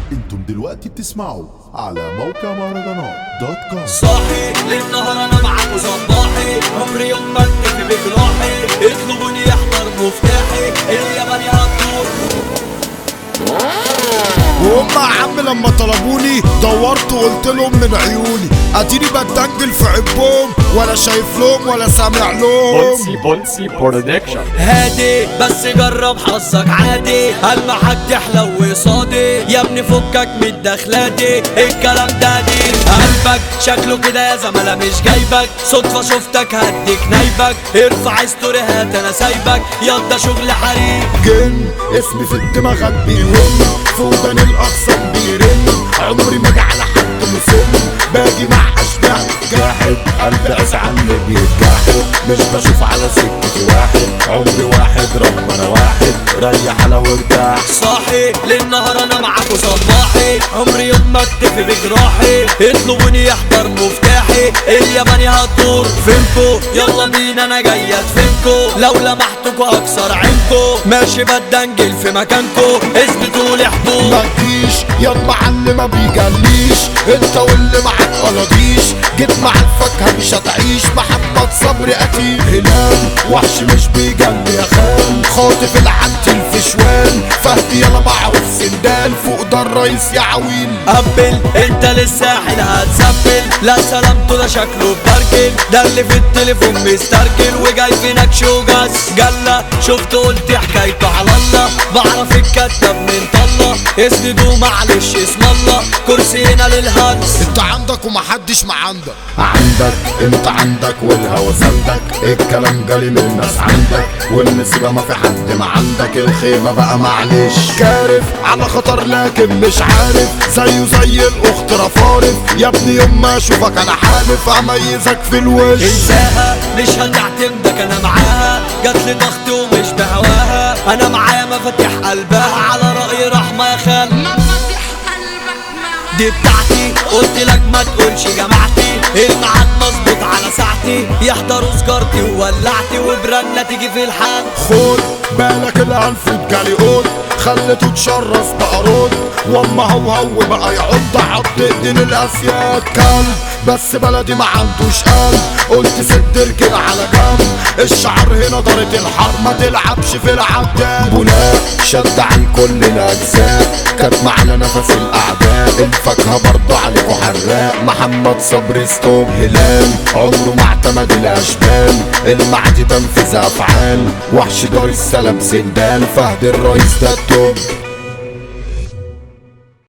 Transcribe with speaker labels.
Speaker 1: انتم دلوقتي بتسمعوا على موقع مهرجانات دوت كوم
Speaker 2: صاحي للنهار انا معاك وصباحي عمري يوم ما اكتفي بجراحي اطلبوني يحضر مفتاحي الياباني هتدور
Speaker 3: وهم يا عم لما طلبوني دورت وقلت لهم من عيوني اديني بتدنجل في عبهم ولا شايف لهم ولا سامع لهم
Speaker 4: بولسي بولسي برودكشن
Speaker 2: هادي بس جرب حظك عادي المحك تحلو صادي يا ابني فكك من الدخلاتي الكلام ده قديم قلبك شكله كده يا زملاء مش جايبك صدفة شفتك هديك نايبك ارفع ستوري هات انا سايبك يلا شغل حريق
Speaker 3: جن اسمي في الدماغ بيهم في ودان الاقسام بيرن عمري ما جه على حد مسن باجي مع اشباه جاحد قلبي اسعى اللي بيتجاحد مش بشوف على سكتي واحد عمري واحد ربنا واحد ريح على وارتاح
Speaker 2: صاحي للنهار انا معاك وصباحي عمري يوم ما اكتفي بجراحي اطلبوني يحضر مفتاحي الياباني هتدور فينكو يلا بينا انا جاي ادفنكو لو لمحتكوا اكسر عينكو ماشي بدنجل في مكانكو اثبتوا لي حضور
Speaker 3: ما تجيش يا المعلم ما بيجليش انت واللي معاك قلاطيش جيت مع الفاكهه مش هتعيش محمد صبري قتيل هلال وحش مش بيجلي يا خال خاطف العنتي الفشوان فهد يلا معروف سندال فوق ده الرئيس يا عويل
Speaker 2: قبل انت للساحل هتسبل لا سلامته ده شكله بتركل ده اللي في التليفون مسترجل وجاي في نكش وجس جلة شفت قلت حكايته على الله بعرف الكتاب من طلة اسنده معلش اسم الله كرسينا للهلس
Speaker 3: انت عندك ومحدش ما عندك عندك انت عندك والهوى سندك الكلام جالي من الناس عندك والنسبة ما في حد ما عندك الخيمة بقى معلش كارف على خطر لكن مش عارف زيه زي الاخت رفارف يا ابني يوم ما اشوفك انا حالف اميزك في الوش
Speaker 2: انساها مش هتعتمدك انا معاها جات لي ضغط ومش بهواها انا معايا مفاتيح قلبها على رأي رحمة يا خال
Speaker 5: مفاتيح قلبك معاك
Speaker 2: دي بتاعتي قلت لك ما تقولش جماعتي الميعاد مظبوط على ساعتي يحضروا سجارتي وولعتي وبرنة تيجي في الحال
Speaker 3: خد بالك الالف جالي قول خليته تشرس بقى رد واما هو هو بقى يعض عض ايدين الاسياد كلب بس بلدي ما عندوش قلب قلت سد رجل على جنب الشعر هنا دارت الحر ما تلعبش في العداد بناء شد عن كل الاجزاء كانت معنا نفس الاعداء الفاكهه برضه عليكوا حراق محمد صبري ستوب هلال عمره ما اعتمد الاشبال المعدي تنفذ افعال وحش دار السلام سندال فهد الرئيس ده التوب